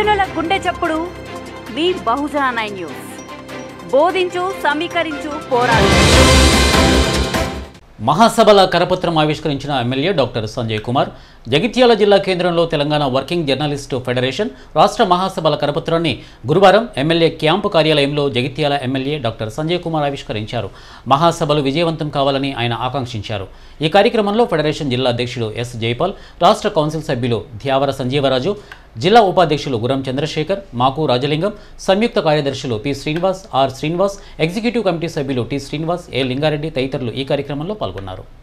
బహుజనుల గుండె చప్పుడు మీ బహుజన నైన్ న్యూస్ బోధించు సమీకరించు పోరాడు మహాసభల కరపత్రం ఆవిష్కరించిన ఎమ్మెల్యే డాక్టర్ సంజయ్ కుమార్ జగిత్యాల జిల్లా కేంద్రంలో తెలంగాణ వర్కింగ్ జర్నలిస్టు ఫెడరేషన్ రాష్ట్ర మహాసభల కరపత్రాన్ని గురువారం ఎమ్మెల్యే క్యాంపు కార్యాలయంలో జగిత్యాల ఎమ్మెల్యే డాక్టర్ సంజయ్ కుమార్ ఆవిష్కరించారు మహాసభలు విజయవంతం కావాలని ఆయన ఆకాంక్షించారు ఈ కార్యక్రమంలో ఫెడరేషన్ జిల్లా అధ్యక్షుడు ఎస్ జైపాల్ రాష్ట్ర కౌన్సిల్ సభ్యులు ధ్యావర సంజీవరాజు జిల్లా ఉపాధ్యక్షులు గురం చంద్రశేఖర్ మాకు రాజలింగం సంయుక్త కార్యదర్శులు P Srinivas R Srinivas executive committee సభ్యులు టి శ్రీనివాస్ ఏ లింగారెడ్డి తదితరులు ఈ కార్యక్రమంలో పాల్గొన్నారు